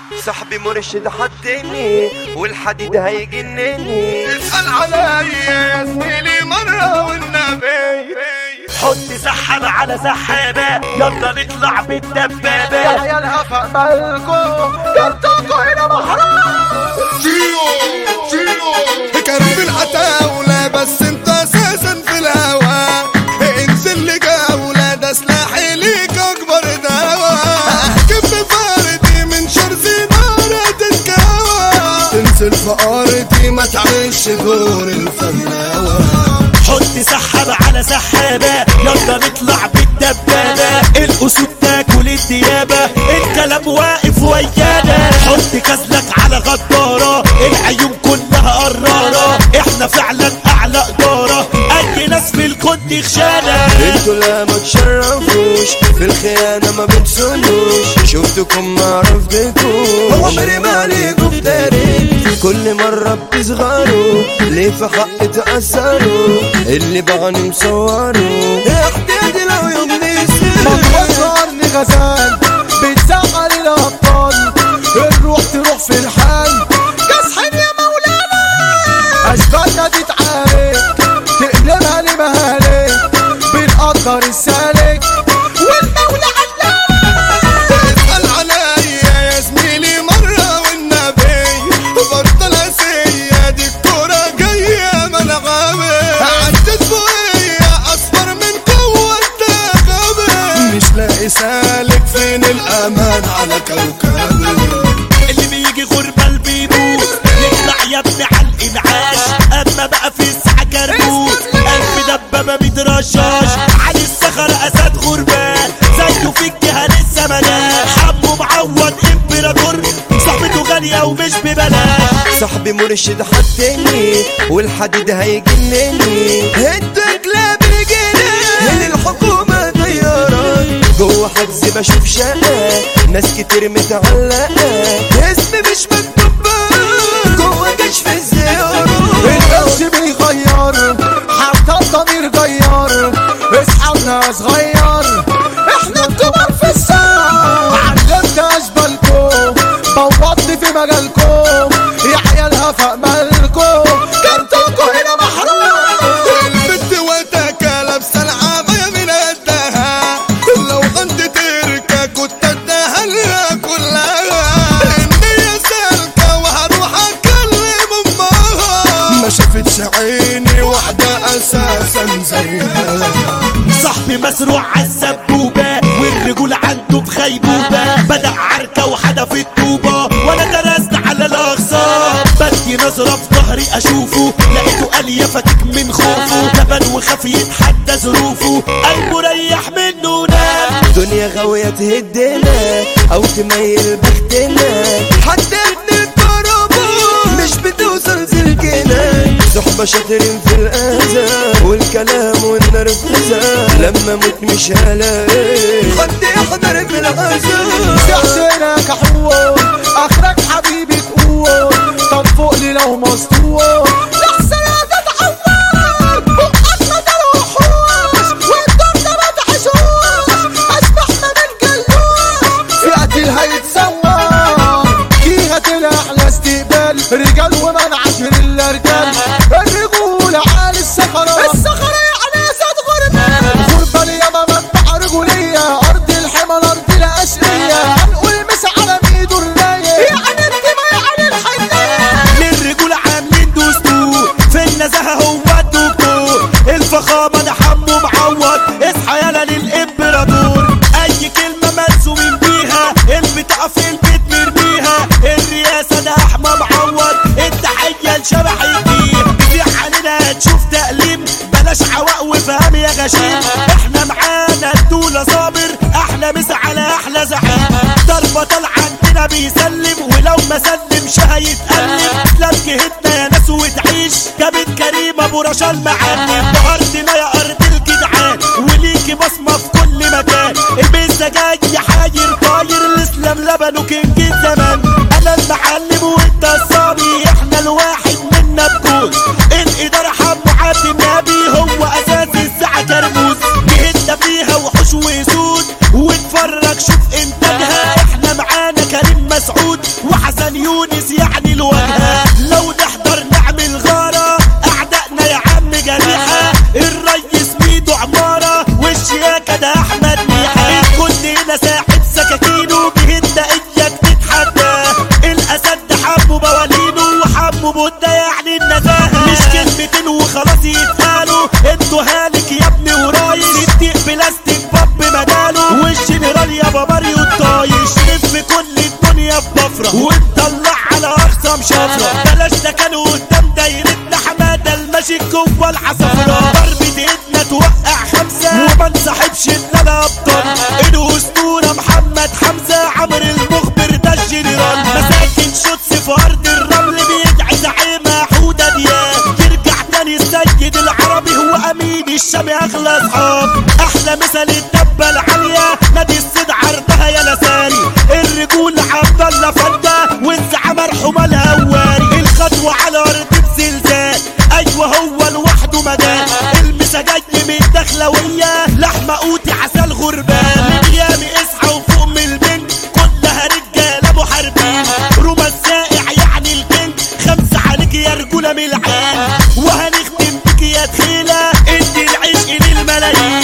صاحبي مرشد حطني والحديد هيجنني اسأل عليا يا زميلي مرة والنبي حط سحابة على سحابة يلا نطلع بالدبابة يا الهفا مالكو جبتوكو هنا محرم شيلو شيلو كرب العتاولة بس انت اساسا في الهوا انزل لجولة ده سلاحي ليك اكبر دواء كف فارتي من شر زنارة تتكوى تنزل في ارضي ما تعيش دور الفناوة حط سحابة على سحابة يلا نطلع بالدبابة الأسود تاكل الديابة الكلام واقف ويانا حط كسلك على غدارة العيون كلها قرارة احنا فعلا أعلى إدارة أي ناس في الكون خشانة انتوا لا ما تشرفوش في الخيانة ما بتسنوش شفتكم ما عرفتكوش عمري ما عليكم تاريخ كل مرة بتصغروا ليه في حق تأثروا اللي بغني مصوروا احتياجي لو يوم نسيت وصلني غزال بتزعل الابطال الروح تروح في الحال كاسحين يا مولانا اشبالنا دي تعارك تقلبها لمهالك بنقدر السالك والمولى علام اسأل عليا يا زميلي مرة والنبي برضه الاسية دي الكورة جاية ملعبي عدت فوقيا اصفر من قوة غبي مش لاقي سالك فين الامان على كوكبي اللي بيجي غربة بيموت يطلع يا ابني على الانعاش اما بقى في الساعة كربوت قلب دبابة بيترشاش علي الصخرة اسد غربان زيه في الجهة لسه ملاش حبه معوض امبراطور صاحبته غالية ومش ببلاش صاحبي مرشد حطني والحديد هيجنني هدك لا برجلي الحكومة طيارات جوه حجز بشوف شقة ناس كتير متعلقة اسمي مش مكتوب جوه كشف الزيارات القرش بيغير حتى الضمير غير اصحابنا صغير احنا الكبار في الساعة علمت اشبالكم بوظت في مجالكم يا عيال هفا مالكم كنتوكوا هنا محروم البت وتاكا لابسه العباية من قدها لو غنت تركة كنت اداها لها كلها النية سالكة وهروح اكلم امها ما شافتش عيني واحدة اساسا زيها صاحبي مسروع عالسبوبة والرجول عنده بخيبوبة بدأ عركة وحدف الطوبة وانا درست على الاغصان بدي نظرة في ظهري اشوفه لقيته قال يفتك من خوفه لبن وخاف يتحدى ظروفه قلبه ريح منه نام دنيا غاوية تهدنا او تميل بختنا حتى ابن الكربون مش بتوصل سلكنا صحبة شاطرين في الأذى والكلام والنرفزة لما موت مش هلاقي حد يحضر في العزاء تحسينك حوار اخرك حبيبي تقول طب فوق لي لو مسطول لحسن يا تتعور بقك ما تروحوش والدور ده ما تحشوش اشبح ما بنجلوش في قتل هيتسوى فيها طلع استقبال رجال ومن عشر الا رجال الرجولة عالي الصخرة الصخرة يعني اسد غربان غربة الياما منبع رجولية ارض الحمى الارض الاشقية هنقول مس على ميدو الرايق يعني الدماء يعني الحنية للرجولة عاملين دستور في النزاهة هو الدكتور الفخامة ده حمو معوض اصحى يالا للامبراطور اي كلمة مرسومين بيها البطاقة في البيت مرميها الرئاسة ده احمى معوض التحية لشبح الجيل في علينا هتشوف تأليم بلاش عواق وفهم يا غشيم احنا معانا الدولة صابر احلى مسا على احلى زعيم ضربة طالعة عندنا بيسلم ولو ما سلمش هيتألم لا جهتنا يا ناس وتعيش جابت كريم ابو رشا المعلم بأرضنا يا ارض الجدعان وليكي بصمة في كل مكان البيزة جاي حاير طاير الاسلام لبنه كينج الزمان انا المعلم وانت الصبي احنا الواحد منا بكون الادارة حمو عبد النبي هو اساس الساعة كرموز جهتنا فيها وحوش وسود واتفرج شوف انتاجها احنا معانا كريم مسعود سكاكينه بهدة اياك تتحدى الاسد حبه بوالينه وحبه بودة يعني النزاهة مش كلمتين وخلاص يتقالوا انتوا هالك يا ابني ورايش صديق بلاستيك باب بداله والجنرال يا ماريو الطايش لف كل الدنيا في بفرة وتطلع على اخصم شفرة بلاش ده كانوا قدام دايرتنا حمادة الماشي جوه العصفرة ضربة ايدنا توقع خمسة وما نصاحبش ان انا ابطال الاسطورة محمد حمزة عمرو المخبر ده الجنرال مساكن شوتس في ارض الرمل بيدعي زعيمة حودة دياب يرجع تاني السيد العربي هو امين الشام اغلى اصحاب احلى مثل الدبة العالية نادي الصيد عرضها يا لساني الرجول عبد الله فندة والزعامة مرحومة الهواري الخطوة على ارض بزلزال ايوه هو لوحده مجال المسا جاي من الدخلوية لحمة قوتي عسل غربان من يامي اصحى وفوق من البنك كلها رجالة محاربين روما السائع يعني الكينج خمسة عليك يا رجولة من العين وهنختم بك يا تخيلة ادي العشق للملايين